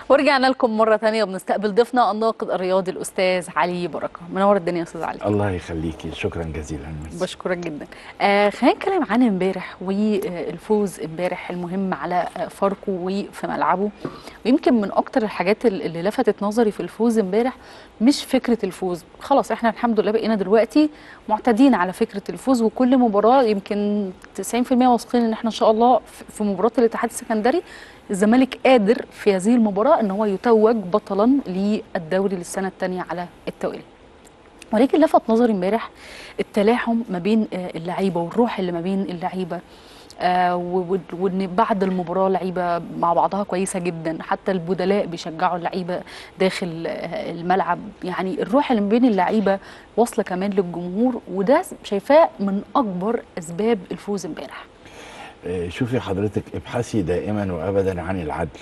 ورجعنا لكم مرة تانية وبنستقبل ضيفنا الناقد الرياضي الأستاذ علي بركة منور الدنيا يا أستاذ علي الله يخليكي شكرا جزيلا بشكرك جدا آه خلينا نتكلم عن امبارح والفوز امبارح المهم على آه، فاركو وفي ملعبه ويمكن من اكتر الحاجات اللي لفتت نظري في الفوز امبارح مش فكره الفوز خلاص احنا الحمد لله بقينا دلوقتي معتادين على فكره الفوز وكل مباراه يمكن 90% واثقين ان احنا ان شاء الله في- في مباراه الاتحاد السكندري الزمالك قادر في هذه المباراه ان هو يتوج بطلا للدوري للسنه الثانيه على التوالي ولكن لفت نظري امبارح التلاحم ما بين آه، اللعيبه والروح اللي ما بين اللعيبه آه، و- و- وان بعد المباراه لعيبه مع بعضها كويسه جدا حتى البدلاء بيشجعوا اللعيبه داخل آه، الملعب يعني الروح اللي ما بين اللعيبه واصله كمان للجمهور وده شايفاه من اكبر اسباب الفوز امبارح آه، شوفي حضرتك ابحثي دائما وابدا عن العدل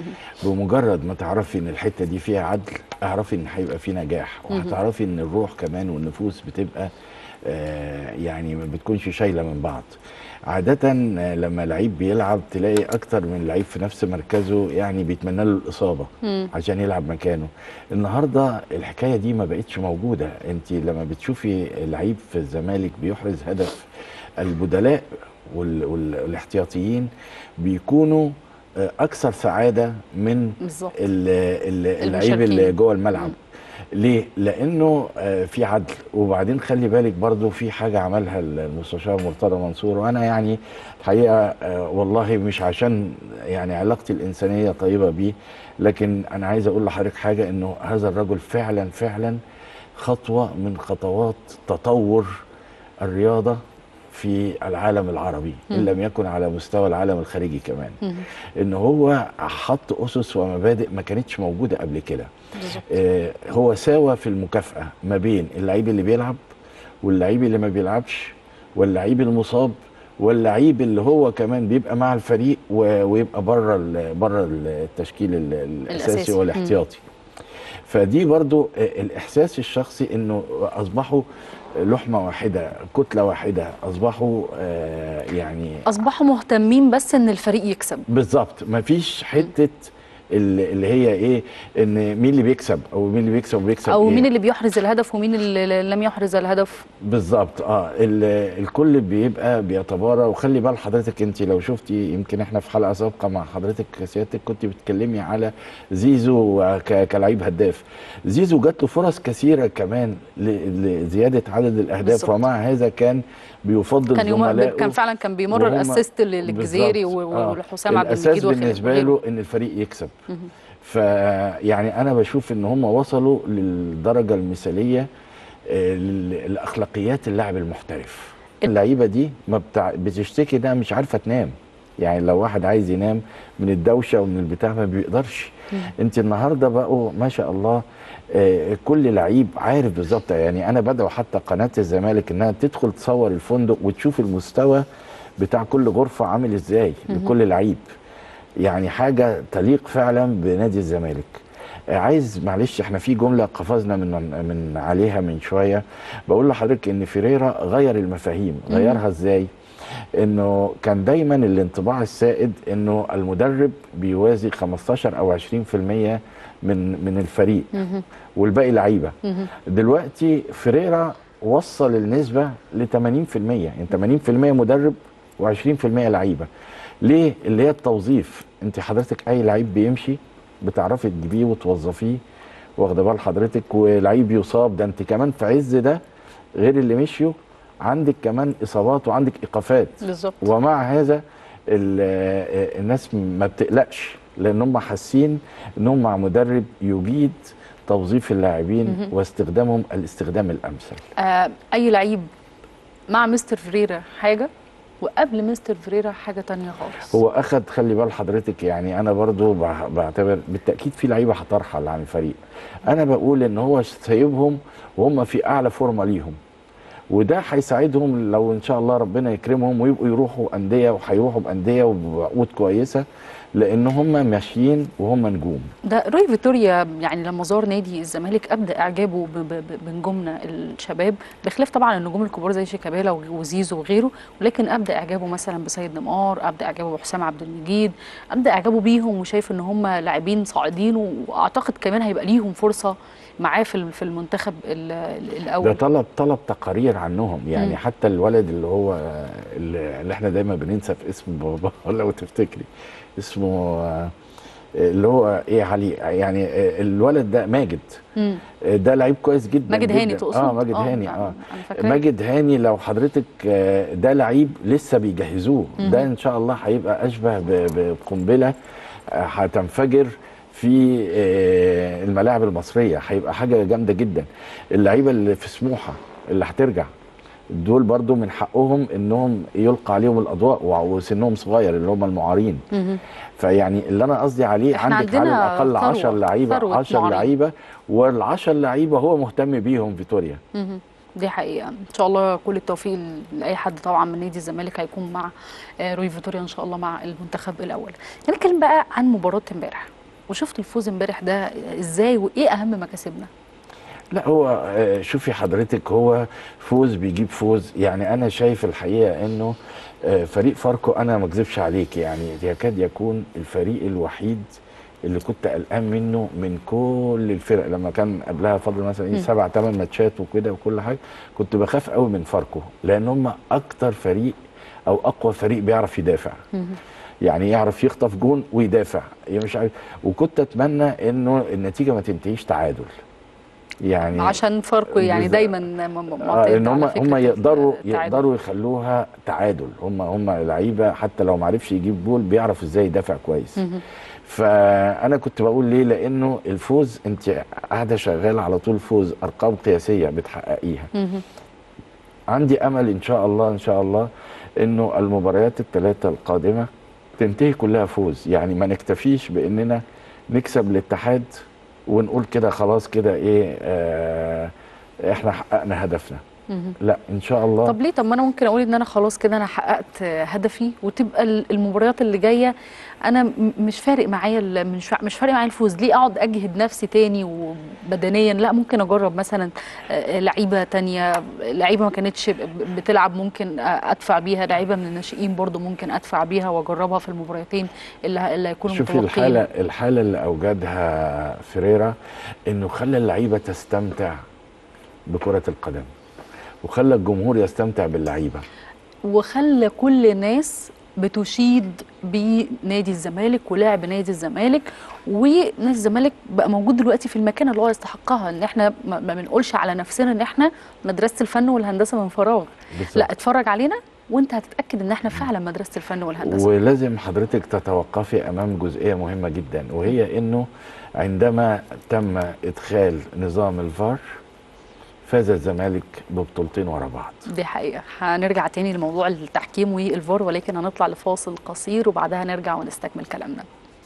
بمجرد ما تعرفي ان الحته دي فيها عدل اعرفي ان هيبقى في نجاح وهتعرفي ان الروح كمان والنفوس بتبقى آه، يعني ما بتكونش شايله من بعض عادة آه، لما لعيب بيلعب تلاقي أكتر من لعيب في نفس مركزه يعني بيتمنى له الإصابة عشان يلعب مكانه النهاردة الحكاية دي ما بقتش موجودة أنت لما بتشوفي لعيب في الزمالك بيحرز هدف البدلاء وال- وال- والاحتياطيين بيكونوا آه، أكثر سعادة من بالظبط ال- ال- اللعيب المشاركين. اللي جوه الملعب ليه؟ لانه آه، في عدل وبعدين خلي بالك برضو في حاجه عملها المستشار مرتضى منصور وانا يعني الحقيقه آه، والله مش عشان يعني علاقتي الانسانيه طيبه بيه لكن انا عايز اقول لحضرتك حاجه انه هذا الرجل فعلا فعلا خطوه من خطوات تطور الرياضه في العالم العربي ان لم يكن على مستوى العالم الخارجي كمان ان هو حط اسس ومبادئ ما كانتش موجوده قبل كده بالظبط آه، هو ساوى في المكافأة ما بين اللعيب اللي بيلعب واللعيب اللي ما بيلعبش واللعيب المصاب واللعيب اللي هو كمان بيبقى مع الفريق و- ويبقى بره ال- بره التشكيل ال- الاساسي الأساسي. والاحتياطي فدي برضو آه، الاحساس الشخصي انه اصبحوا لحمه واحده كتله واحده اصبحوا آه، يعني اصبحوا مهتمين بس ان الفريق يكسب بالظبط مفيش حته اللي اللي هي ايه ان مين اللي بيكسب او مين اللي بيكسب وبيكسب او إيه؟ مين اللي بيحرز الهدف ومين اللي لم يحرز الهدف بالظبط اه ال- الكل بيبقى بيتبارى وخلي بال حضرتك انت لو شفتي يمكن احنا في حلقه سابقه مع حضرتك سيادتك كنت بتتكلمي على زيزو ك- كلاعب هداف زيزو جات له فرص كثيره كمان ل- لزياده عدد الاهداف بالظبط. ومع هذا كان بيفضل كان يوم زملائه كان فعلا كان بيمر وهم- الاسيست للجزيري بالظبط. و- آه. ولحسام عبد الاساس المجيد وخ- بالنسبه وغيره. له ان الفريق يكسب فيعني انا بشوف ان هم وصلوا للدرجه المثاليه آه، لل- لاخلاقيات اللاعب المحترف اللعيبه دي ما بتاع بتشتكي ده مش عارفه تنام يعني لو واحد عايز ينام من الدوشه ومن البتاع ما بيقدرش انت النهارده بقوا ما شاء الله آه، كل لعيب عارف بالظبط يعني انا بدعو حتى قناه الزمالك انها تدخل تصور الفندق وتشوف المستوى بتاع كل غرفه عامل ازاي لكل لعيب يعني حاجه تليق فعلا بنادي الزمالك آه، عايز معلش احنا في جمله قفزنا من من عليها من شويه بقول لحضرتك ان فيريرا غير المفاهيم غيرها ازاي انه كان دايما الانطباع السائد انه المدرب بيوازي 15 او 20% من من الفريق والباقي لعيبه دلوقتي فيريرا وصل النسبه ل 80% يعني 80% مدرب و20% لعيبه ليه اللي هي التوظيف انت حضرتك اي لعيب بيمشي بتعرفي تجيبيه وتوظفيه واخده بال حضرتك ولعيب يصاب ده انت كمان في عز ده غير اللي مشيوا عندك كمان اصابات وعندك ايقافات بالظبط ومع هذا ال- آه، الناس ما بتقلقش لان هم حاسين انهم مع مدرب يجيد توظيف اللاعبين واستخدامهم الاستخدام الامثل آه اي لعيب مع مستر فريرا حاجه وقبل مستر فريرا حاجه تانية خالص هو اخد خلي بال حضرتك يعني انا برضو بع- بعتبر بالتاكيد في لعيبه هترحل عن الفريق انا بقول ان هو سايبهم وهم في اعلى فورمه ليهم وده هيساعدهم لو ان شاء الله ربنا يكرمهم ويبقوا يروحوا انديه وهيروحوا بانديه وبعقود كويسه لان هم ماشيين وهم نجوم ده روي فيتوريا يعني لما زار نادي الزمالك ابدا اعجابه ب- ب- ب- بنجومنا الشباب بخلاف طبعا النجوم الكبار زي شيكابالا وزيزو وغيره ولكن ابدا اعجابه مثلا بسيد نيمار ابدا اعجابه بحسام عبد المجيد ابدا اعجابه بيهم وشايف ان هم لاعبين صاعدين واعتقد كمان هيبقى ليهم فرصه معاه في ال- في المنتخب ال- ال- ده الاول طلب طلب تقارير عنهم يعني مم. حتى الولد اللي هو اللي اللي احنا دايما بننسى في اسم بابا لو تفتكري اسمه آه، اللي هو ايه علي يعني آه، الولد ده ماجد مم. آه، ده لعيب كويس جدا ماجد هاني جداً. تقصد اه ماجد هاني أنا- اه انا فاكراه ماجد هاني لو حضرتك آه، ده لعيب لسه بيجهزوه مم. ده ان شاء الله هيبقى اشبه ب- بقنبله آه، هتنفجر في آه، الملاعب المصريه هيبقى حاجه جامده جدا اللعيبه اللي في سموحه اللي هترجع دول برضو من حقهم انهم يلقى عليهم الاضواء وع- وسنهم صغير اللي هم المعارين مهم. فيعني اللي انا قصدي عليه إحنا عندك على عندنا الاقل ثروة- 10 لعيبه ثروة 10 معارين. لعيبه وال10 لعيبه هو مهتم بيهم فيتوريا مهم. دي حقيقة إن شاء الله كل التوفيق لأي حد طبعا من نادي الزمالك هيكون مع آه، روي فيتوريا إن شاء الله مع المنتخب الأول هنتكلم بقى عن مباراة امبارح وشفت الفوز امبارح ده إزاي وإيه أهم مكاسبنا لا هو آه، شوفي حضرتك هو فوز بيجيب فوز يعني انا شايف الحقيقه انه آه، فريق فاركو انا ما اكذبش عليك يعني يكاد يكون الفريق الوحيد اللي كنت قلقان منه من كل الفرق لما كان قبلها فاضل مثلا ايه مم. سبع ثمان ماتشات وكده وكل حاجه كنت بخاف قوي من فاركو لان هم اكتر فريق او اقوى فريق بيعرف يدافع مهم. يعني يعرف يخطف جون ويدافع يعني مش عارف وكنت اتمنى انه النتيجه ما تنتهيش تعادل يعني عشان فاركو يعني بالظبط. دايما م- م- آه معتاد ان هم على فكرة هم يقدروا التعادل. يقدروا يخلوها تعادل هم هم لعيبه حتى لو ما عرفش يجيب جول بيعرف ازاي يدافع كويس مهم. فانا كنت بقول ليه لانه الفوز انت قاعده شغاله على طول فوز ارقام قياسيه بتحققيها مهم. عندي امل ان شاء الله ان شاء الله انه المباريات الثلاثه القادمه تنتهي كلها فوز يعني ما نكتفيش باننا نكسب الاتحاد ونقول كده خلاص كده ايه آه احنا حققنا هدفنا مهم. لا ان شاء الله طب ليه طب ما انا ممكن اقول ان انا خلاص كده انا حققت هدفي وتبقى ال- المباريات اللي جايه انا م- مش فارق معايا ال- مش فا- مش فارق معايا الفوز ليه اقعد اجهد نفسي تاني وبدنيا لا ممكن اجرب مثلا آه، لعيبه تانية لعيبه ما كانتش ب- ب- بتلعب ممكن آه، ادفع بيها لعيبه من الناشئين برضو ممكن ادفع بيها واجربها في المباراتين اللي ه- اللي هيكونوا شوفي متبقيين الحاله الحاله اللي اوجدها فيريرا انه خلى اللعيبه تستمتع بكره القدم وخلى الجمهور يستمتع باللعيبه وخلى كل الناس بتشيد بنادي الزمالك ولعب نادي الزمالك ونادي الزمالك بقى موجود دلوقتي في المكان اللي هو يستحقها ان احنا ما ما بنقولش على نفسنا ان احنا مدرسه الفن والهندسه من فراغ بالظبط. لا اتفرج علينا وانت هتتاكد ان احنا فعلا مدرسه الفن والهندسه ولازم حضرتك تتوقفي امام جزئيه مهمه جدا وهي انه عندما تم ادخال نظام الفار فاز الزمالك ببطولتين ورا بعض دي حقيقه هنرجع تاني لموضوع التحكيم والفار ولكن هنطلع لفاصل قصير وبعدها نرجع ونستكمل كلامنا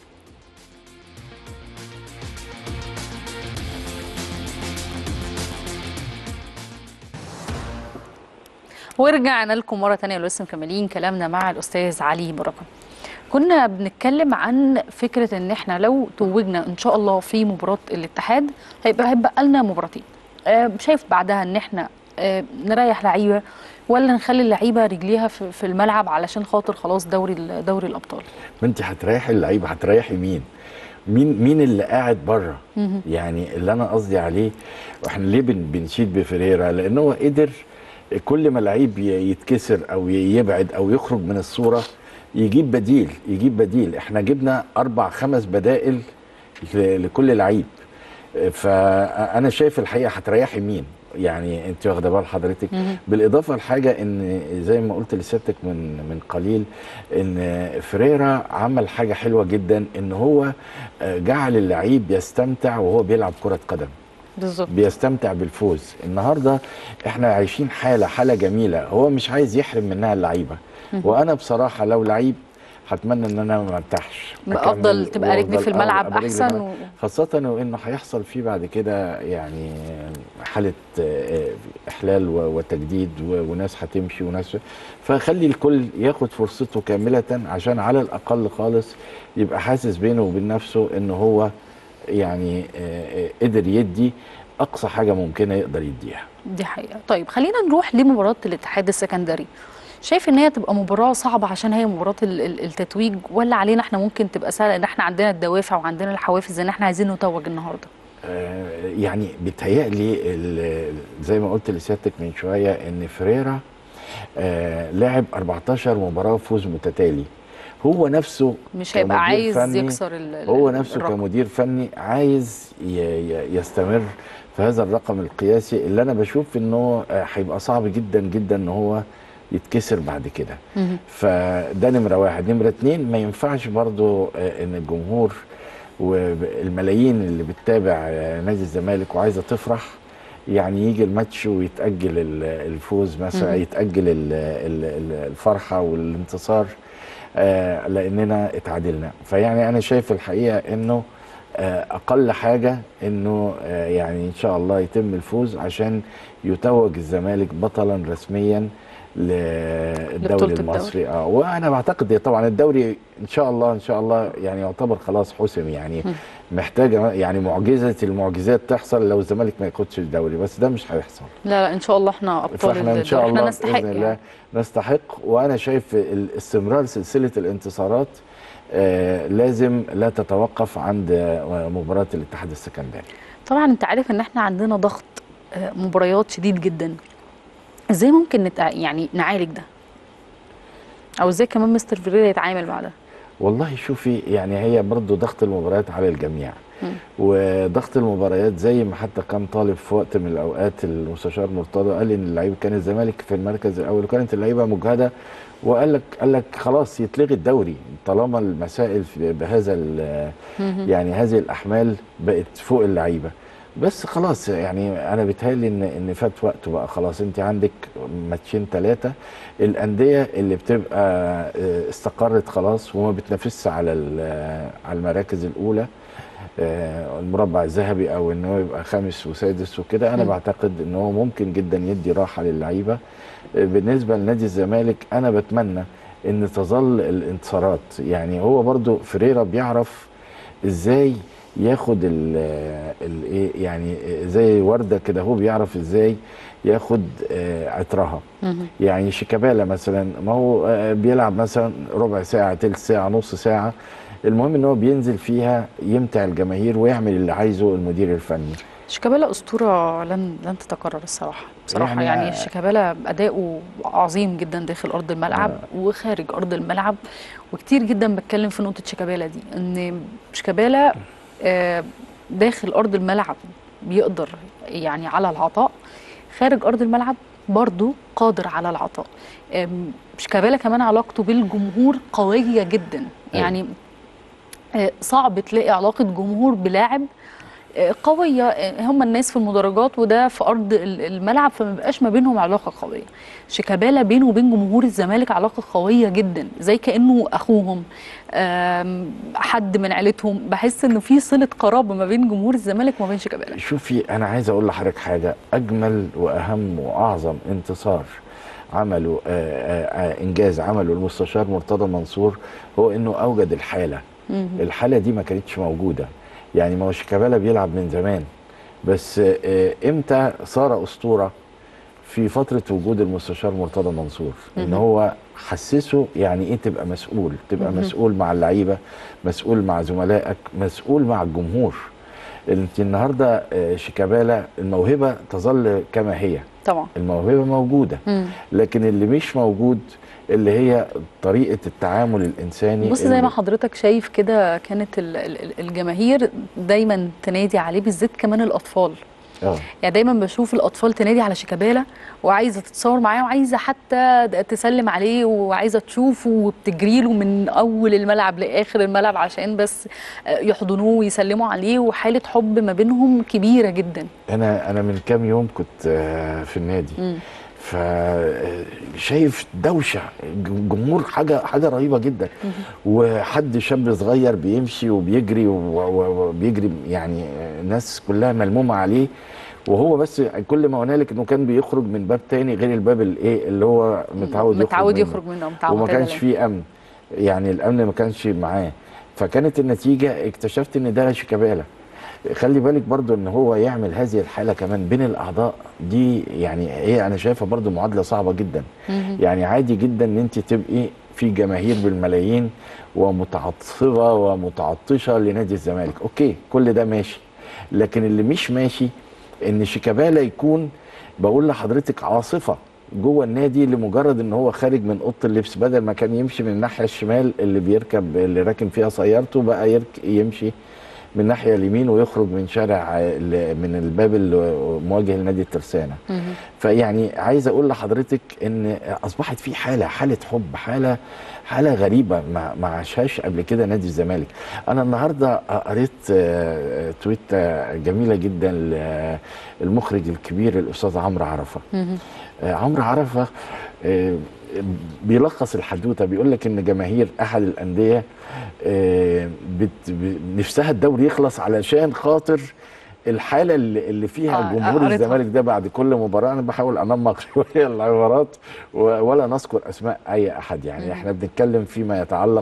ورجعنا لكم مرة تانية ولسه مكملين كلامنا مع الأستاذ علي بركة كنا بنتكلم عن فكرة إن إحنا لو توجنا إن شاء الله في مباراة الاتحاد هيبقى هيبقى لنا مباراتين آه، شايف بعدها إن إحنا آه، نريح لعيبة ولا نخلي اللعيبة رجليها في في الملعب علشان خاطر خلاص دوري ال- دوري الأبطال ما انت هتريحي اللعيبه هتريحي مين مين مين اللي قاعد بره مهم. يعني اللي انا قصدي عليه واحنا ليه بن بنشيد بفريرا لان هو قدر كل ما لعيب ي- يتكسر او ي- يبعد او يخرج من الصوره يجيب بديل يجيب بديل احنا جبنا اربع خمس بدائل ل- لكل لعيب فانا شايف الحقيقه هتريحي مين يعني انت واخده بال حضرتك مهم. بالاضافه لحاجه ان زي ما قلت لسيادتك من من قليل ان فريرا عمل حاجه حلوه جدا ان هو آه، جعل اللعيب يستمتع وهو بيلعب كره قدم بالظبط بيستمتع بالفوز النهارده احنا عايشين حاله حاله جميله هو مش عايز يحرم منها اللعيبه وانا بصراحه لو لعيب هتمنى ان انا ما ارتاحش افضل أكمل تبقى رجلي وأفضل- في آه، الملعب أبقى رجلي في احسن الملعب. و... خاصة وانه هيحصل فيه بعد كده يعني حالة آه، احلال و- وتجديد و- وناس هتمشي وناس فخلي الكل ياخد فرصته كاملة عشان على الاقل خالص يبقى حاسس بينه وبين نفسه ان هو يعني آه، آه، قدر يدي اقصى حاجة ممكنة يقدر يديها دي حقيقة طيب خلينا نروح لمباراة الاتحاد السكندري شايف ان هي تبقى مباراة صعبة عشان هي مباراة ال- ال- التتويج ولا علينا احنا ممكن تبقى سهلة ان احنا عندنا الدوافع وعندنا الحوافز ان احنا عايزين نتوج النهاردة آه، يعني بيتهيألي ال- زي ما قلت لسيادتك من شوية ان فريرا آه، لعب 14 مباراة فوز متتالي هو نفسه مش هيبقى كمدير عايز فني، يكسر ال- ال- هو نفسه الرقم. كمدير فني عايز ي- ي- يستمر في هذا الرقم القياسي اللي انا بشوف انه آه، هيبقى صعب جدا جدا ان هو يتكسر بعد كده مهم. فده نمرة واحد نمرة اتنين ما ينفعش برضو آه، ان الجمهور والملايين اللي بتتابع آه، نادي الزمالك وعايزة تفرح يعني يجي الماتش ويتأجل ال- الفوز مثلا مهم. يتأجل ال- ال- ال- الفرحة والانتصار آه، لأننا اتعادلنا فيعني أنا شايف الحقيقة إنه آه، أقل حاجة إنه آه، يعني إن شاء الله يتم الفوز عشان يتوج الزمالك بطلا رسميا للدوري لبطولة المصري اه وانا بعتقد طبعا الدوري ان شاء الله ان شاء الله يعني يعتبر خلاص حسم يعني مم. محتاجه يعني معجزه المعجزات تحصل لو الزمالك ما ياخدش الدوري بس ده مش هيحصل لا لا ان شاء الله احنا ابطال فاحنا ان الدوري. شاء الله احنا نستحق باذن الله يعني. نستحق وانا شايف ال- استمرار سلسله الانتصارات آه لازم لا تتوقف عند آه، مباراه الاتحاد السكندري طبعا انت عارف ان احنا عندنا ضغط آه، مباريات شديد جدا ازاي ممكن نتع... يعني نعالج ده او ازاي كمان مستر فيريرا يتعامل مع ده والله شوفي يعني هي برضو ضغط المباريات على الجميع مم. وضغط المباريات زي ما حتى كان طالب في وقت من الاوقات المستشار مرتضى قال ان اللعيبه كان الزمالك في المركز الاول وكانت اللعيبه مجهده وقال لك قال لك خلاص يتلغي الدوري طالما المسائل في- بهذا ال- مهم. يعني هذه الاحمال بقت فوق اللعيبه بس خلاص يعني انا بيتهيألي ان ان فات وقته بقى خلاص انت عندك ماتشين ثلاثه الانديه اللي بتبقى آه، استقرت خلاص وما بتنافسش على ال- على المراكز الاولى آه، المربع الذهبي او ان هو يبقى خامس وسادس وكده انا مم. بعتقد ان هو ممكن جدا يدي راحه للعيبه آه، بالنسبه لنادي الزمالك انا بتمنى ان تظل الانتصارات يعني هو برضو فريرا بيعرف ازاي ياخد ال ال ايه يعني زي ورده كده هو بيعرف ازاي ياخد آه، عطرها مهم. يعني شيكابالا مثلا ما هو آه، بيلعب مثلا ربع ساعه تلت ساعه نص ساعه المهم ان هو بينزل فيها يمتع الجماهير ويعمل اللي عايزه المدير الفني شيكابالا اسطوره لن لن تتكرر الصراحه بصراحه يعني- يعني, يعني شيكابالا اداؤه عظيم جدا داخل ارض الملعب وخارج ارض الملعب وكتير جدا بتكلم في نقطه شيكابالا دي ان شيكابالا آه، داخل ارض الملعب بيقدر يعني على العطاء خارج ارض الملعب برضه قادر على العطاء آم، شيكابالا كمان علاقته بالجمهور قويه جدا يعني آه، صعب تلاقي علاقه جمهور بلاعب آه، قويه آه، هم الناس في المدرجات وده في ارض ال- الملعب فما بقاش ما بينهم علاقه قويه شيكابالا بينه وبين جمهور الزمالك علاقه قويه جدا زي كانه اخوهم آم، حد من عيلتهم بحس انه في صله قرابه ما بين جمهور الزمالك وما بين شيكابالا شوفي انا عايز اقول لحضرتك حاجه اجمل واهم واعظم انتصار عمله آه، آه، آه، انجاز عمله المستشار مرتضى منصور هو انه اوجد الحاله مهم. الحاله دي ما كانتش موجوده يعني ما هو شيكابالا بيلعب من زمان بس آه، امتى صار اسطوره في فتره وجود المستشار مرتضى منصور ان مهم. هو حسسه يعني ايه تبقى مسؤول تبقى مهم. مسؤول مع اللعيبه مسؤول مع زملائك مسؤول مع الجمهور انت النهارده آه، شيكابالا الموهبه تظل كما هي طبعا الموهبه موجوده مم. لكن اللي مش موجود اللي هي طريقه التعامل الانساني بص زي اللي- ما حضرتك شايف كده كانت ال- ال- الجماهير دايما تنادي عليه بالذات كمان الاطفال اه يعني دايما بشوف الاطفال تنادي على شيكابالا وعايزه تتصور معاه وعايزه حتى تسلم عليه وعايزه تشوفه وبتجري له من اول الملعب لاخر الملعب عشان بس يحضنوه ويسلموا عليه وحاله حب ما بينهم كبيره جدا انا انا من كام يوم كنت آه، في النادي مم. فشايف دوشه جمهور حاجه حاجه رهيبه جدا وحد شاب صغير بيمشي وبيجري و- و- وبيجري يعني الناس كلها ملمومه عليه وهو بس كل ما هنالك انه كان بيخرج من باب تاني غير الباب الايه اللي هو متعود متعود منه. يخرج منه متعود وما كانش عليه. فيه امن يعني الامن ما كانش معاه فكانت النتيجه اكتشفت ان ده شيكابالا خلي بالك برضو ان هو يعمل هذه الحاله كمان بين الاعضاء دي يعني هي انا شايفها برضو معادله صعبه جدا يعني عادي جدا ان انت تبقي في جماهير بالملايين ومتعصبه ومتعطشه لنادي الزمالك اوكي كل ده ماشي لكن اللي مش ماشي ان شيكابالا يكون بقول لحضرتك عاصفه جوه النادي لمجرد ان هو خارج من اوضه اللبس بدل ما كان يمشي من الناحيه الشمال اللي بيركب اللي راكن فيها سيارته بقى يرك يمشي من الناحيه اليمين ويخرج من شارع ال- من الباب اللي مواجه لنادي الترسانه فيعني عايز اقول لحضرتك ان اصبحت في حاله حاله حب حاله حاله غريبه ما ما عاشهاش قبل كده نادي الزمالك انا النهارده قريت آه، تويت آه، جميله جدا للمخرج الكبير الاستاذ عمرو عرفه آه، عمرو عرفه آه، بيلخص الحدوته بيقول لك ان جماهير احد الانديه آه، بت- ب- نفسها الدوري يخلص علشان خاطر الحاله اللي اللي فيها آه، جمهور قريتها. الزمالك ده بعد كل مباراه انا بحاول انمق شويه العبارات و- ولا نذكر اسماء اي احد يعني احنا بنتكلم فيما يتعلق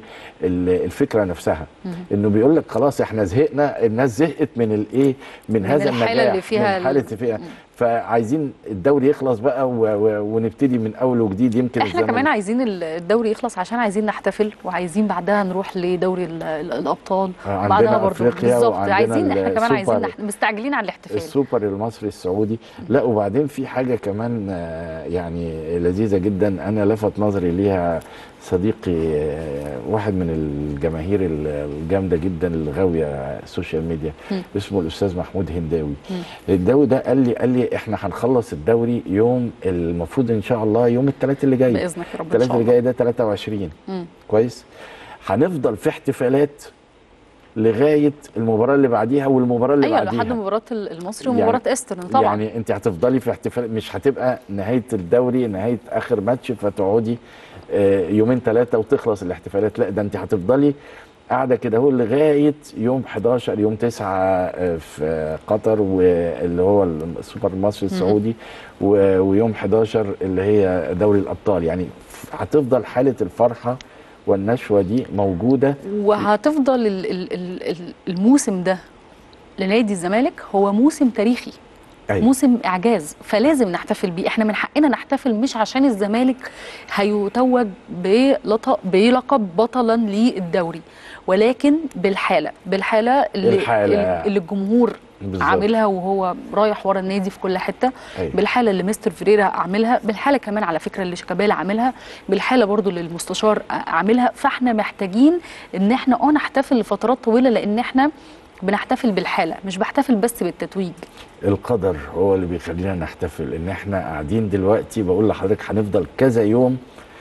بالفكره نفسها انه بيقول لك خلاص احنا زهقنا الناس زهقت من الايه من, من هذا الحالة النجاح اللي فيها من الحاله ال- اللي فيها فعايزين الدوري يخلص بقى و و ونبتدي من اول وجديد يمكن احنا الزمالك- كمان عايزين ال- الدوري يخلص عشان عايزين نحتفل وعايزين بعدها نروح لدوري ال- ال- الابطال عندنا بعدها برضه أفريقيا بالظبط وعندنا عايزين احنا كمان عايزين السوبر. نح... مستعجلين على الاحتفال السوبر المصري السعودي لا وبعدين في حاجه كمان آه، يعني لذيذه جدا انا لفت نظري ليها صديقي آه، واحد من الجماهير الجامده جدا اللي غاويه السوشيال ميديا اسمه الاستاذ محمود هنداوي الهنداوي ده قال لي قال لي احنا هنخلص الدوري يوم المفروض ان شاء الله يوم الثلاث اللي جاي باذنك يا رب ان الثلاث شاء اللي الله جاي ده 23 مم. كويس هنفضل في احتفالات لغايه المباراه اللي بعديها والمباراه اللي ايوه بعديها لحد مباراه ال- المصري يعني- ومباراه استرن طبعا يعني انت هتفضلي في احتفال مش هتبقى نهايه الدوري نهايه اخر ماتش فتقعدي آه، يومين ثلاثه وتخلص الاحتفالات لا ده انت هتفضلي قاعده كده اهو لغايه يوم 11 يوم 9 آه، في آه، قطر واللي هو السوبر المصري السعودي و- ويوم 11 اللي هي دوري الابطال يعني هتفضل حاله الفرحه والنشوه دي موجوده وهتفضل ال- ال- ال- ال- الموسم ده لنادي الزمالك هو موسم تاريخي أيوة. موسم اعجاز فلازم نحتفل بيه احنا من حقنا نحتفل مش عشان الزمالك هيتوج بلط- بلقب بطلا للدوري ولكن بالحاله بالحاله اللي, الحالة. اللي الجمهور بالظبط. عاملها وهو رايح ورا النادي في كل حته أيوة. بالحاله اللي مستر فيريرا عاملها بالحاله كمان على فكره اللي شيكابالا عاملها بالحاله برضو اللي المستشار عاملها فاحنا محتاجين ان احنا اه نحتفل لفترات طويله لان احنا بنحتفل بالحاله مش بحتفل بس بالتتويج القدر هو اللي بيخلينا نحتفل ان احنا قاعدين دلوقتي بقول لحضرتك هنفضل كذا يوم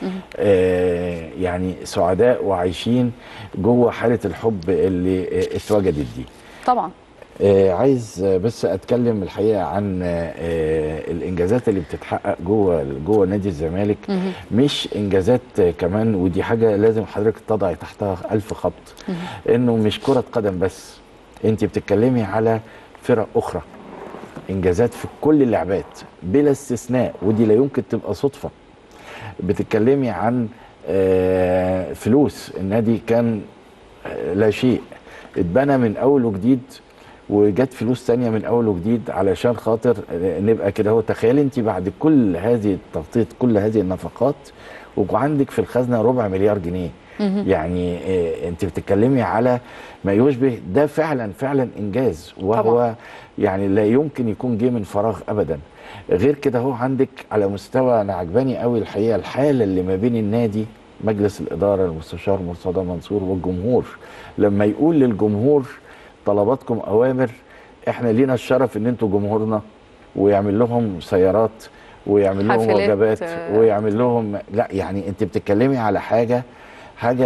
آه يعني سعداء وعايشين جوه حاله الحب اللي آه، اتوجدت دي طبعا آه عايز آه، بس اتكلم الحقيقه عن آه الانجازات اللي بتتحقق جوه جوه نادي الزمالك مش انجازات آه، كمان ودي حاجه لازم حضرتك تضعي تحتها الف خط انه مش كره قدم بس انت بتتكلمي على فرق اخرى انجازات في كل اللعبات بلا استثناء ودي لا يمكن تبقى صدفه بتتكلمي عن آه، فلوس النادي كان آه، لا شيء اتبنى من اول وجديد وجت فلوس تانية من اول وجديد علشان خاطر آه، نبقى كده هو تخيل انت بعد كل هذه التغطيه كل هذه النفقات وعندك في الخزنه ربع مليار جنيه يعني آه، انت بتتكلمي على ما يشبه ده فعلا فعلا انجاز وهو طبعاً. يعني لا يمكن يكون جه من فراغ ابدا غير كده هو عندك على مستوى انا عجباني قوي الحقيقه الحاله اللي ما بين النادي مجلس الاداره المستشار مرتضى منصور والجمهور لما يقول للجمهور طلباتكم اوامر احنا لينا الشرف ان انتوا جمهورنا ويعمل لهم سيارات ويعمل لهم حافلات، وجبات آه. ويعمل لهم لا يعني انت بتتكلمي على حاجه حاجه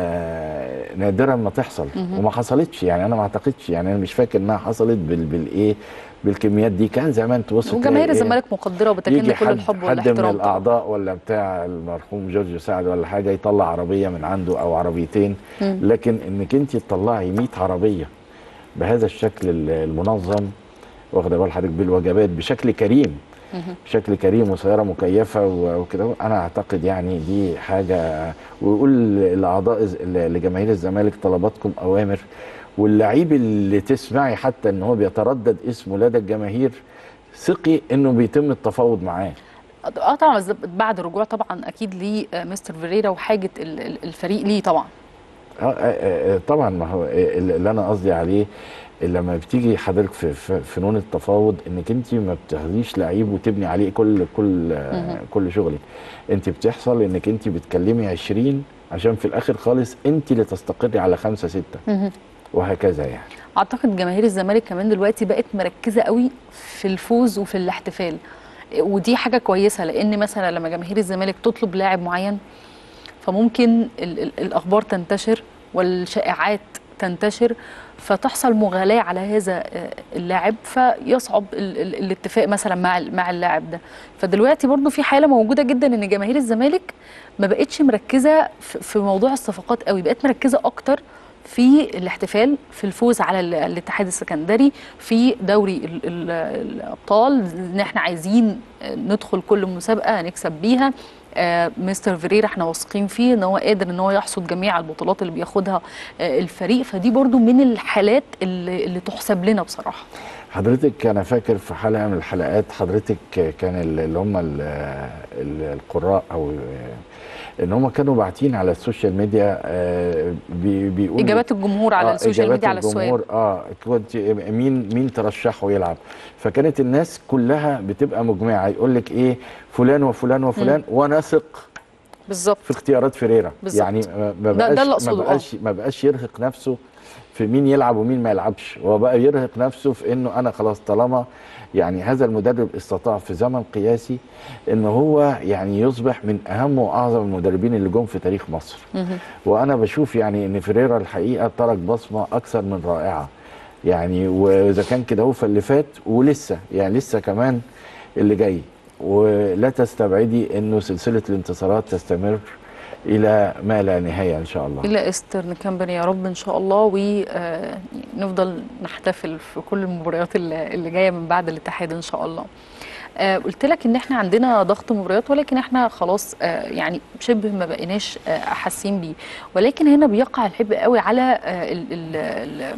آه، نادرا ما تحصل وما حصلتش يعني انا ما اعتقدش يعني انا مش فاكر انها حصلت بال بالايه بالكميات دي كان زمان تبص تلاقي وجماهير إيه؟ الزمالك مقدره وبتكن يجي كل حد الحب حد من والاحترام طبعاً. الاعضاء ولا بتاع المرحوم جورج سعد ولا حاجه يطلع عربيه من عنده او عربيتين لكن انك انت تطلعي 100 عربيه بهذا الشكل ال- المنظم واخده بال حضرتك بالوجبات بشكل كريم بشكل كريم وسياره مكيفه و- وكده انا اعتقد يعني دي حاجه ويقول الاعضاء الز- لجماهير الزمالك طلباتكم اوامر واللعيب اللي تسمعي حتى ان هو بيتردد اسمه لدى الجماهير ثقي انه بيتم التفاوض معاه اه طبعا بس بعد رجوع طبعا اكيد لمستر فيريرا وحاجه ال- ال- الفريق ليه طبعا آه، آه، آه، طبعا ما هو آه، اللي انا قصدي عليه لما بتيجي حضرتك في في فنون التفاوض انك انت ما بتاخديش لعيب وتبني عليه كل كل آه، كل شغلك انت بتحصل انك انت بتكلمي 20 عشان في الاخر خالص انت اللي تستقري على خمسة ستة وهكذا يعني اعتقد جماهير الزمالك كمان دلوقتي بقت مركزه قوي في الفوز وفي الاحتفال ودي حاجه كويسه لان مثلا لما جماهير الزمالك تطلب لاعب معين فممكن ال ال الاخبار تنتشر والشائعات تنتشر فتحصل مغالاه على هذا آه، اللاعب فيصعب ال ال الاتفاق مثلا مع ال- مع اللاعب ده فدلوقتي برضو في حاله موجوده جدا ان جماهير الزمالك ما بقتش مركزه في في موضوع الصفقات قوي بقت مركزه اكتر في الاحتفال في الفوز على ال- الاتحاد السكندري في دوري ال ال الابطال ان احنا عايزين ندخل كل مسابقه نكسب بيها آه، مستر فيريرا احنا واثقين فيه ان هو قادر ان هو يحصد جميع البطولات اللي بياخدها آه، الفريق فدي برضو من الحالات اللي, اللي تحسب لنا بصراحه حضرتك انا فاكر في حلقه من الحلقات حضرتك كان ال- اللي هم ال- ال- القراء او ان هم كانوا باعتين على السوشيال ميديا آه، بي- بيقولوا اجابات الجمهور على آه، السوشيال إجابات ميديا على السؤال الجمهور اه كنت مين مين ترشحه يلعب فكانت الناس كلها بتبقى مجمعه يقول لك ايه فلان وفلان وفلان ونثق بالظبط في اختيارات فيريرا بالظبط. يعني ما ما ده- ده بقاش اللي ما أقصده، آه. بقاش ما بقاش يرهق نفسه في مين يلعب ومين ما يلعبش هو بقى يرهق نفسه في انه انا خلاص طالما يعني هذا المدرب استطاع في زمن قياسي ان هو يعني يصبح من اهم واعظم المدربين اللي جم في تاريخ مصر وانا بشوف يعني ان فيريرا الحقيقه ترك بصمه اكثر من رائعه يعني واذا كان كده هو فاللي فات ولسه يعني لسه كمان اللي جاي ولا تستبعدي انه سلسله الانتصارات تستمر الى ما لا نهايه ان شاء الله الى استرن كامباني يا رب ان شاء الله ونفضل نحتفل في كل المباريات اللي اللي جايه من بعد الاتحاد ان شاء الله آه، قلت لك ان احنا عندنا ضغط مباريات ولكن احنا خلاص آه، يعني شبه ما بقيناش آه، حاسين بيه ولكن هنا بيقع الحب قوي على آه، ال- ال- ال-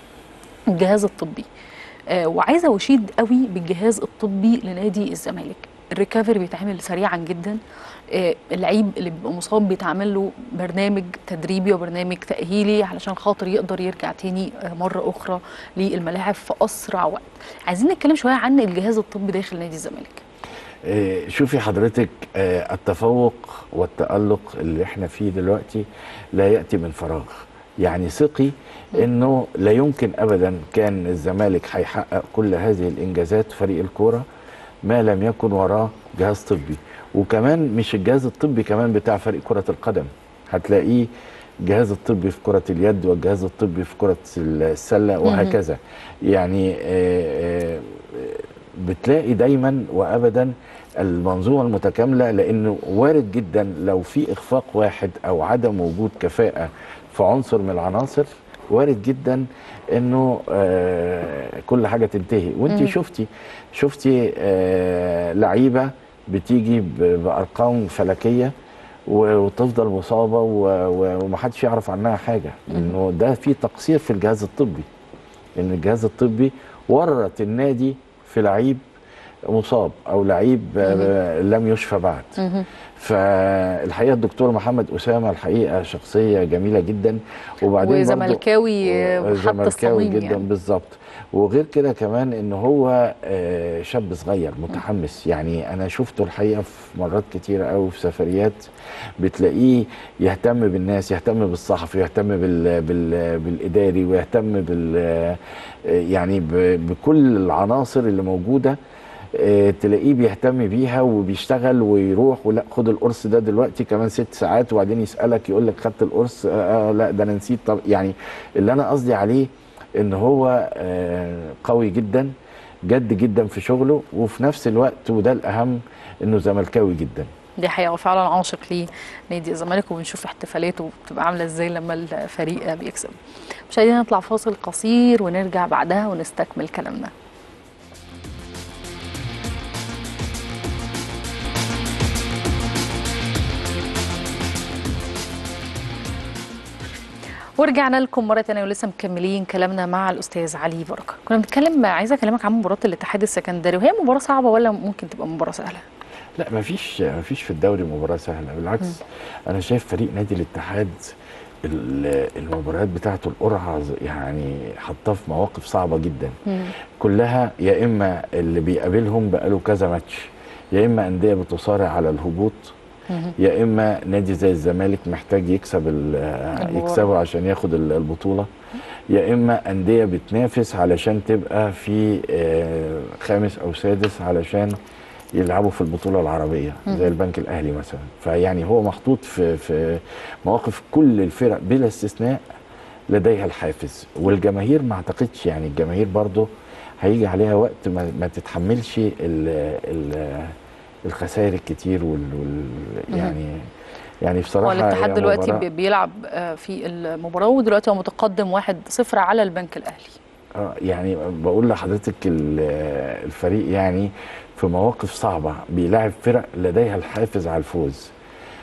الجهاز الطبي آه، وعايزه اشيد قوي بالجهاز الطبي لنادي الزمالك الريكفري بيتعمل سريعا جدا آه، اللعيب اللي بيبقى مصاب بيتعمل له برنامج تدريبي وبرنامج تأهيلي علشان خاطر يقدر يرجع تاني آه، مرة أخرى للملاعب في أسرع وقت عايزين نتكلم شوية عن الجهاز الطبي داخل نادي الزمالك آه، شوفي حضرتك آه، التفوق والتألق اللي احنا فيه دلوقتي لا يأتي من فراغ يعني ثقي انه لا يمكن ابدا كان الزمالك هيحقق كل هذه الانجازات فريق الكوره ما لم يكن وراه جهاز طبي وكمان مش الجهاز الطبي كمان بتاع فريق كرة القدم هتلاقيه الجهاز الطبي في كرة اليد والجهاز الطبي في كرة السلة وهكذا يعني آه، آه، بتلاقي دايما وابدا المنظومه المتكامله لانه وارد جدا لو في اخفاق واحد او عدم وجود كفاءه في عنصر من العناصر وارد جدا انه آه كل حاجه تنتهي وانت شفتي شفتي آه لعيبه بتيجي ب- بارقام فلكيه و- وتفضل مصابه و- و- ومحدش يعرف عنها حاجه انه ده في تقصير في الجهاز الطبي ان الجهاز الطبي ورط النادي في لعيب مصاب او لعيب آه، لم يشفى بعد فالحقيقه الدكتور محمد اسامه الحقيقه شخصيه جميله جدا وبعدين برضو- وزملكاوي و- وحتى زملكاوي الصميم جدا يعني. بالظبط وغير كده كمان ان هو آه، شاب صغير متحمس يعني انا شفته الحقيقه في مرات كتيره قوي في سفريات بتلاقيه يهتم بالناس يهتم بالصحفي يهتم بال بال بالاداري ويهتم بال آه، يعني ب- بكل العناصر اللي موجوده آه، تلاقيه بيهتم بيها وبيشتغل ويروح ولا خد القرص ده دلوقتي كمان ست ساعات وبعدين يسالك يقول لك خدت القرص آه آه، لا ده انا نسيت طب يعني اللي انا قصدي عليه ان هو آه، قوي جدا جد جدا في شغله وفي نفس الوقت وده الاهم انه زملكاوي جدا دي حقيقة وفعلا عاشق لنادي الزمالك وبنشوف احتفالاته بتبقى عاملة ازاي لما الفريق بيكسب مشاهدينا نطلع فاصل قصير ونرجع بعدها ونستكمل كلامنا ورجعنا لكم مرة تانية ولسه مكملين كلامنا مع الأستاذ علي بركة كنا بنتكلم عايزة أكلمك عن مباراة الاتحاد السكندري وهي مباراة صعبة ولا ممكن تبقى مباراة سهلة؟ لا مفيش مفيش في الدوري مباراه سهله بالعكس انا شايف فريق نادي الاتحاد ال- المباريات بتاعته القرعه ز- يعني حطاه في مواقف صعبه جدا كلها يا اما اللي بيقابلهم بقاله كذا ماتش يا اما انديه بتصارع على الهبوط يا اما نادي زي الزمالك محتاج يكسب ال- المباراة. يكسبه عشان ياخد ال- البطوله يا اما انديه بتنافس علشان تبقى في آه، خامس او سادس علشان يلعبوا في البطوله العربيه زي البنك الاهلي مثلا فيعني هو محطوط في في مواقف كل الفرق بلا استثناء لديها الحافز والجماهير ما اعتقدش يعني الجماهير برضو هيجي عليها وقت ما, ما تتحملش ال ال الخسائر الكتير وال, وال يعني يعني هو بصراحه الاتحاد هي دلوقتي مباراة- بي- بيلعب آه، في المباراة ودلوقتي هو متقدم 1-0 على البنك الأهلي آه، يعني بقول لحضرتك ال- الفريق يعني في مواقف صعبة بيلاعب فرق لديها الحافز على الفوز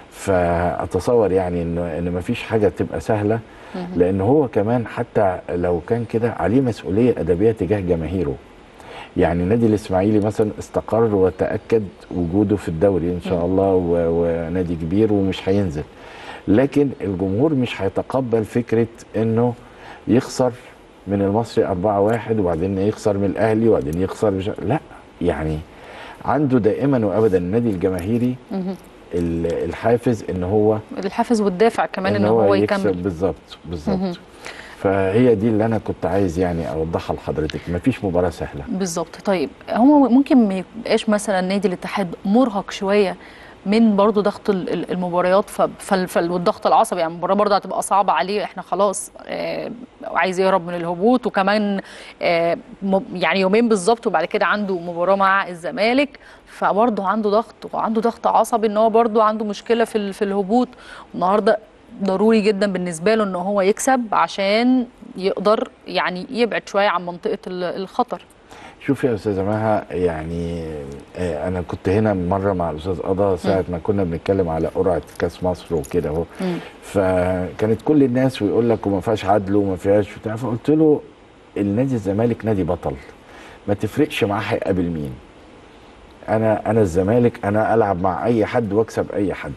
فأتصور يعني إن إن مفيش حاجة تبقى سهلة لأن هو كمان حتى لو كان كده عليه مسؤولية أدبية تجاه جماهيره يعني نادي الإسماعيلي مثلا استقر وتأكد وجوده في الدوري إن شاء الله و- ونادي كبير ومش هينزل لكن الجمهور مش هيتقبل فكرة إنه يخسر من المصري 4-1 وبعدين يخسر من الاهلي وبعدين يخسر مش لا يعني عنده دائما وابدا النادي الجماهيري ال- الحافز ان هو الحافز والدافع كمان ان ان هو يكسب يكمل بالظبط بالظبط فهي دي اللي انا كنت عايز يعني اوضحها لحضرتك مفيش مباراه سهله بالظبط طيب هو ممكن ما يبقاش مثلا نادي الاتحاد مرهق شويه من برضه ضغط ال- ال- المباريات ف- فال- فال- والضغط العصبي يعني المباراه برضه هتبقى صعبه عليه احنا خلاص آه عايز يهرب من الهبوط وكمان آه م- يعني يومين بالظبط وبعد كده عنده مباراه مع الزمالك فبرضه عنده ضغط وعنده ضغط عصبي ان هو برضه عنده مشكله في ال- في الهبوط النهارده ضروري جدا بالنسبه له ان هو يكسب عشان يقدر يعني يبعد شويه عن منطقه ال- الخطر شوف يا استاذه مها يعني آه، انا كنت هنا مره مع الاستاذ قضا ساعه ما كنا بنتكلم على قرعه كاس مصر وكده اهو فكانت كل الناس ويقول لك وما فيهاش عدل وما فيهاش بتاع فقلت له النادي الزمالك نادي بطل ما تفرقش معاه هيقابل مين انا انا الزمالك انا العب مع اي حد واكسب اي حد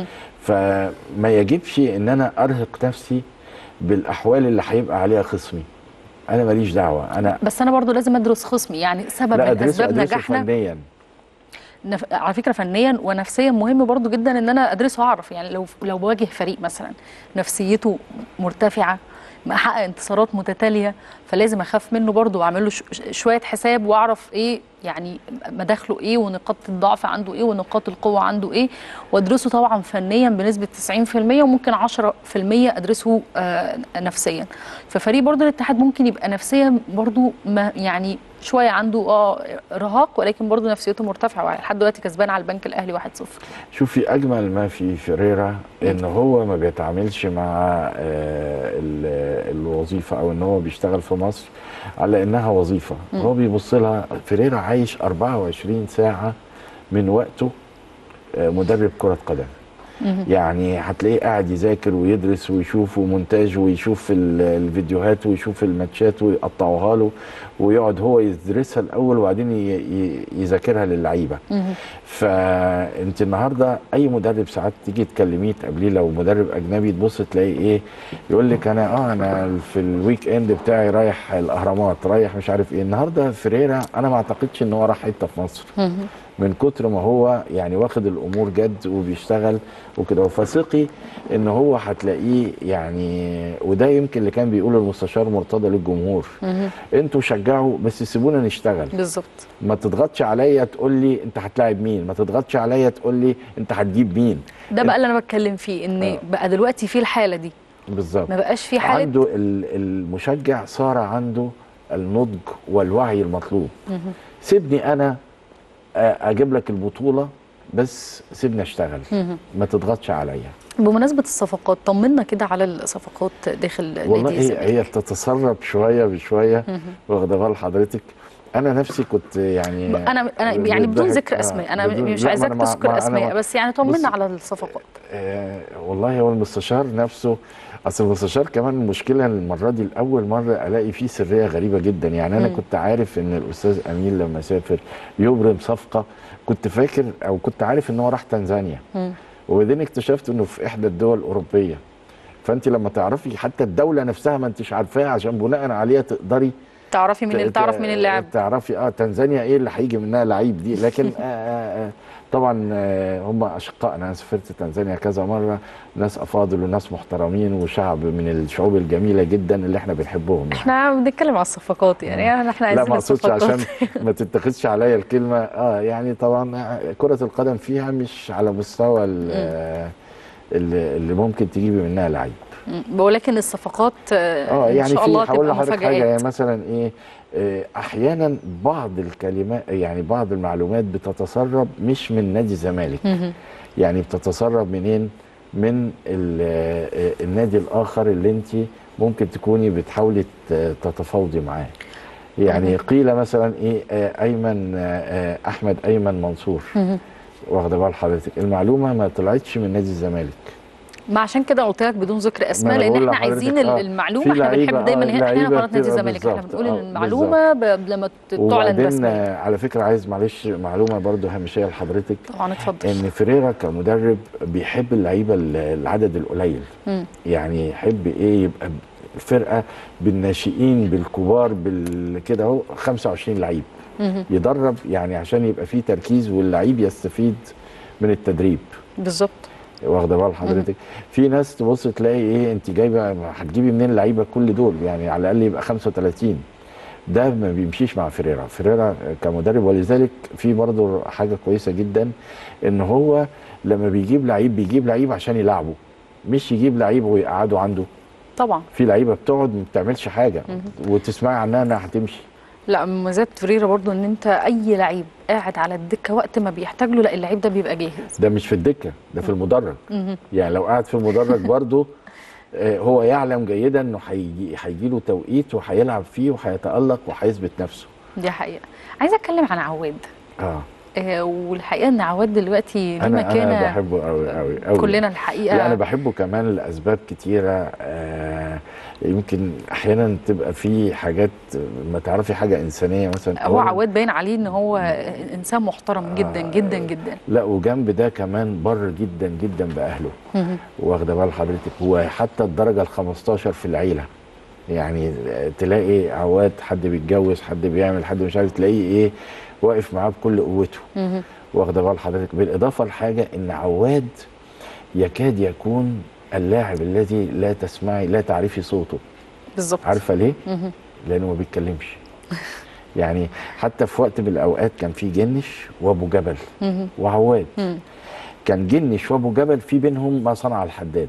فما يجبش ان انا ارهق نفسي بالاحوال اللي هيبقى عليها خصمي انا ماليش دعوه انا بس انا برضو لازم ادرس خصمي يعني سبب لا من ادرسه اسباب ادرسه نجاحنا فنيا نف... على فكره فنيا ونفسيا مهم برضو جدا ان انا ادرسه واعرف يعني لو لو بواجه فريق مثلا نفسيته مرتفعه محقق انتصارات متتاليه فلازم اخاف منه برضو واعمل له ش... شويه حساب واعرف ايه يعني مداخله ايه ونقاط الضعف عنده ايه ونقاط القوه عنده ايه وادرسه طبعا فنيا بنسبه 90% وممكن 10% ادرسه آه نفسيا ففريق برضو الاتحاد ممكن يبقى نفسيا برضو ما يعني شويه عنده اه ارهاق ولكن برضو نفسيته مرتفعه لحد دلوقتي كسبان على البنك الاهلي 1-0 شوفي اجمل ما في فيريرا ان هو ما بيتعاملش مع آه، ال- الوظيفه او ان هو بيشتغل في مصر على انها وظيفه هو بيبص لها فيريرا عايش 24 ساعه من وقته آه، مدرب كره قدم يعني هتلاقيه قاعد يذاكر ويدرس ويشوف ومونتاج ويشوف ال- الفيديوهات ويشوف الماتشات ويقطعوها له ويقعد هو يدرسها الاول وبعدين ي- ي- يذاكرها للعيبه فانت النهارده اي مدرب ساعات تيجي تكلميه تقابليه لو مدرب اجنبي تبص تلاقي ايه يقول لك انا اه انا في الويك اند بتاعي رايح الاهرامات رايح مش عارف ايه النهارده فريرا انا ما اعتقدش ان هو راح حته في مصر من كتر ما هو يعني واخد الامور جد وبيشتغل وكده فثقي ان هو هتلاقيه يعني وده يمكن اللي كان بيقوله المستشار مرتضى للجمهور مهم. انتوا شجعوا بس سيبونا نشتغل بالظبط ما تضغطش عليا تقول لي انت هتلاعب مين ما تضغطش عليا تقول لي انت هتجيب مين ده بقى اللي انا بتكلم فيه ان آه. بقى دلوقتي في الحاله دي بالظبط ما بقاش في حاله عنده ال- المشجع صار عنده النضج والوعي المطلوب مهم. سيبني انا آه، اجيب لك البطوله بس سيبني اشتغل مهم. ما تضغطش عليا بمناسبه الصفقات طمنا كده على الصفقات داخل والله نادي هي الزمالك هي بتتسرب شويه بشويه مهم. واخده بال حضرتك انا نفسي كنت يعني انا انا يعني بدون بالضحك- ذكر آه، اسماء انا بدون- مش لا، ما عايزاك أنا مع- تذكر مع- أنا اسماء مع- بس يعني طمنا بص- على الصفقات آه والله هو المستشار نفسه اصل المستشار كمان المشكله المره دي لاول مره الاقي فيه سريه غريبه جدا يعني انا مم. كنت عارف ان الاستاذ امين لما سافر يبرم صفقه كنت فاكر او كنت عارف ان هو راح تنزانيا مم. وبعدين اكتشفت انه في احدى الدول الاوروبيه فانت لما تعرفي حتى الدوله نفسها ما انتش عارفاها عشان بناء عليها تقدري تعرفي مين ت- تعرف مين اللاعب تعرفي اه تنزانيا ايه اللي هيجي منها لعيب دي لكن آه آه آه طبعا آه هم اشقائنا انا سافرت تنزانيا كذا مره ناس افاضل وناس محترمين وشعب من الشعوب الجميله جدا اللي احنا بنحبهم يعني. احنا بنتكلم على الصفقات يعني احنا لا عايزين ما اقصدش الصفقات عشان ما تتخذش عليا الكلمه اه يعني طبعا كره القدم فيها مش على مستوى ال- آه، اللي اللي ممكن تجيبي منها لعيب مم. ولكن الصفقات آه، اه ان يعني شاء الله في هقول تبقى لحضرتك حاجه مفاجآت يعني مثلا ايه آه، احيانا بعض الكلمات يعني بعض المعلومات بتتسرب مش من نادي الزمالك مهم. يعني بتتسرب منين من ال- آه، النادي الاخر اللي انت ممكن تكوني بتحاولي ت- تتفاوضي معاه يعني مهم. قيل مثلا ايه آه، ايمن آه، آه، احمد ايمن منصور مهم. واخده بال حضرتك المعلومه ما طلعتش من نادي الزمالك ما عشان كده قلت لك بدون ذكر اسماء أنا لان بقول احنا لحضرتك عايزين آه، المعلومه في احنا لعيبة، بنحب دايما آه، هنا احنا لعيبة قناه نادي بتبقى الزمالك احنا بالظبط، بنقول آه، المعلومه ب- لما ت- تعلن وبعدين رسميا آه، على فكره عايز معلش معلومه برضو هامشيه لحضرتك طبعا اتفضل ان فيريرا كمدرب بيحب اللعيبه ال- العدد القليل مم. يعني يحب ايه يبقى الفرقه بالناشئين بالكبار بالكده اهو 25 لعيب مهم. يدرب يعني عشان يبقى فيه تركيز واللعيب يستفيد من التدريب بالظبط واخده بال حضرتك في ناس تبص تلاقي ايه انت جايبه هتجيبي منين اللعيبه كل دول يعني على الاقل يبقى 35 ده ما بيمشيش مع فيريرا فيريرا كمدرب ولذلك في برضه حاجه كويسه جدا ان هو لما بيجيب لعيب بيجيب لعيب عشان يلعبه مش يجيب لعيب ويقعده عنده طبعا في لعيبه بتقعد ما بتعملش حاجه وتسمعي عنها انها هتمشي لا مميزات فريرة برضو ان انت اي لعيب قاعد على الدكه وقت ما بيحتاج له لا اللعيب ده بيبقى جاهز ده مش في الدكه ده في المدرج مهم. يعني لو قاعد في المدرج برضه آه، هو يعلم جيدا انه هيجي هيجي له توقيت وهيلعب فيه وهيتالق وهيثبت نفسه دي حقيقه عايزه اتكلم عن عواد اه آه والحقيقه ان عواد دلوقتي ليه انا انا مكانه بحبه قوي قوي قوي كلنا الحقيقه لا انا بحبه كمان لاسباب كتيره آه يمكن احيانا تبقى في حاجات ما تعرفي حاجه انسانيه مثلا هو أولاً- عواد باين عليه ان هو انسان محترم جدا جدا جدا لا وجنب ده كمان بر جدا جدا باهله مهم. واخده بال حضرتك هو حتى الدرجه ال 15 في العيله يعني تلاقي عواد حد بيتجوز حد بيعمل حد مش عارف تلاقيه ايه واقف معاه بكل قوته مهم. واخده بال حضرتك بالاضافه لحاجه ان عواد يكاد يكون اللاعب الذي لا تسمعي لا تعرفي صوته بالظبط عارفه ليه؟ مهم. لانه ما بيتكلمش يعني حتى في وقت من الاوقات كان في جنش وابو جبل مهم. وعواد مم. كان جنش وابو جبل في بينهم ما صنع الحداد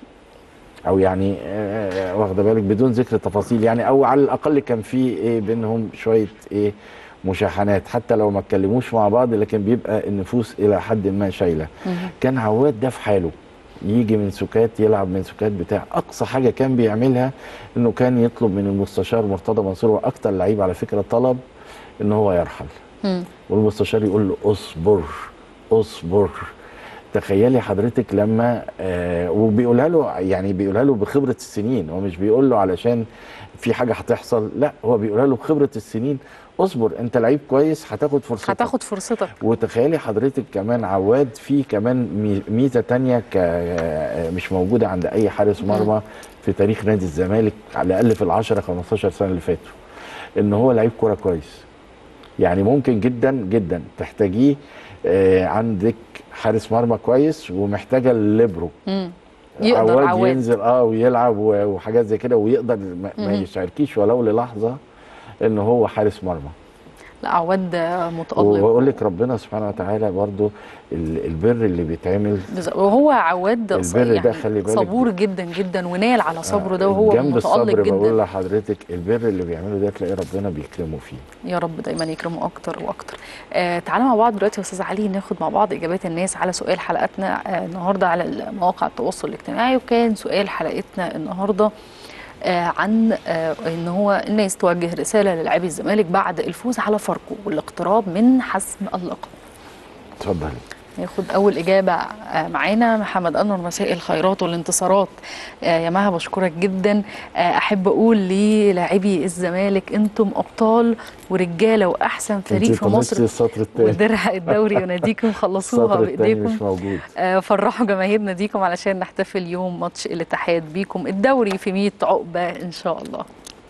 او يعني آه، واخده بالك بدون ذكر تفاصيل يعني او على الاقل كان في ايه بينهم شويه ايه مشاحنات حتى لو ما اتكلموش مع بعض لكن بيبقى النفوس الى حد ما شايله مهم. كان عواد ده في حاله يجي من سكات يلعب من سكات بتاع اقصى حاجه كان بيعملها انه كان يطلب من المستشار مرتضى منصور واكتر لعيب على فكره طلب ان هو يرحل مم. والمستشار يقول له اصبر اصبر تخيلي حضرتك لما آه وبيقولها له يعني بيقولها له بخبره السنين هو مش بيقول له علشان في حاجه هتحصل لا هو بيقولها له بخبره السنين اصبر انت لعيب كويس هتاخد فرصتك هتاخد فرصتك وتخيلي حضرتك كمان عواد في كمان مي- ميزه تانية ك مش موجوده عند اي حارس مرمى في تاريخ نادي الزمالك على الاقل في ال 10 15 سنه اللي فاتوا ان هو لعيب كوره كويس يعني ممكن جدا جدا تحتاجيه آه، عندك حارس مرمى كويس ومحتاجه الليبرو مم. يقدر عواد عواد ينزل اه ويلعب و- وحاجات زي كده ويقدر ما, ما مهم. يشاركيش ولو للحظه ان هو حارس مرمى لا عواد متألق وبقول لك ربنا سبحانه وتعالى برضو ال- البر اللي بيتعمل بز- وهو عواد ص- البر ده يعني خلي بالك صبور جدا جدا ونال على صبره ده وهو جنب متألق الصبر بقول جدا لحضرتك البر اللي بيعمله ده تلاقي ربنا بيكرمه فيه يا رب دايما يكرمه اكتر واكتر آه تعالى مع بعض دلوقتي يا استاذ علي ناخد مع بعض اجابات الناس على سؤال حلقتنا آه النهارده على مواقع التواصل الاجتماعي وكان سؤال حلقتنا النهارده آه عن آه ان هو الناس توجه رساله للاعبي الزمالك بعد الفوز على فاركو والاقتراب من حسم اللقب اتفضلي ناخد اول اجابه آه، معانا محمد انور مساء الخيرات والانتصارات آه، يا مها بشكرك جدا آه، احب اقول للاعبي الزمالك انتم ابطال ورجاله واحسن فريق انت في مصر طنشتي السطر الثاني ودرع الدوري يناديكم خلصوها السطر الثاني بايديكم مش موجود آه، فرحوا جماهير ناديكم علشان نحتفل يوم ماتش الاتحاد بيكم الدوري في 100 عقبه ان شاء الله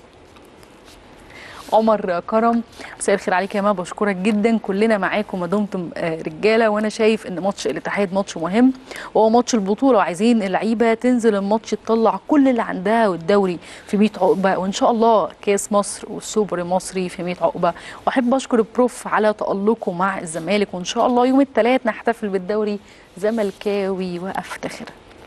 عمر كرم مساء الخير عليك يا ما بشكرك جدا كلنا معاكم ما دمتم آه، رجاله وانا شايف ان ماتش الاتحاد ماتش مهم وهو ماتش البطوله وعايزين اللعيبه تنزل الماتش تطلع كل اللي عندها والدوري في 100 عقبه وان شاء الله كاس مصر والسوبر المصري في 100 عقبه واحب اشكر البروف على تالقه مع الزمالك وان شاء الله يوم الثلاث نحتفل بالدوري زملكاوي وافتخر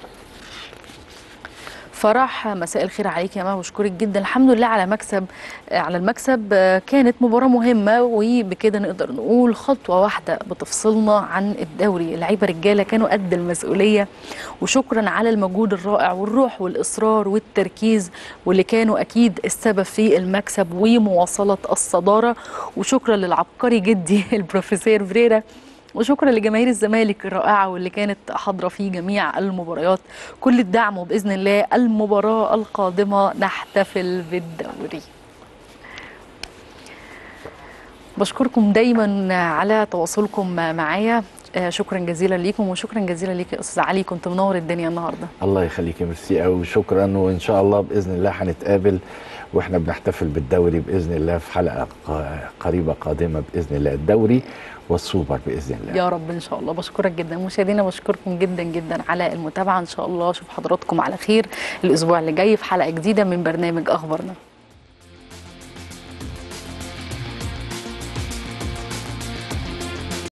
فرح مساء الخير عليك يا ما بشكرك جدا الحمد لله على مكسب آه، على المكسب آه، كانت مباراة مهمة وبكده نقدر نقول خطوة واحدة بتفصلنا عن الدوري اللعيبة رجالة كانوا قد المسؤولية وشكرا على المجهود الرائع والروح والإصرار والتركيز واللي كانوا أكيد السبب في المكسب ومواصلة الصدارة وشكرا للعبقري جدي البروفيسور فريرا وشكرا لجماهير الزمالك الرائعة واللي كانت حاضرة في جميع المباريات كل الدعم وبإذن الله المباراة القادمة نحتفل بالدوري بشكركم دايما على تواصلكم معايا آه، شكرا جزيلا ليكم وشكرا جزيلا ليك يا استاذ علي كنت منور الدنيا النهارده الله يخليكي ميرسي قوي وشكرا وان شاء الله باذن الله هنتقابل واحنا بنحتفل بالدوري باذن الله في حلقه ق- قريبه قادمه باذن الله الدوري والسوبر باذن الله يا رب ان شاء الله بشكرك جدا مشاهدينا بشكركم جدا جدا على المتابعه ان شاء الله اشوف حضراتكم على خير الاسبوع اللي جاي في حلقه جديده من برنامج اخبارنا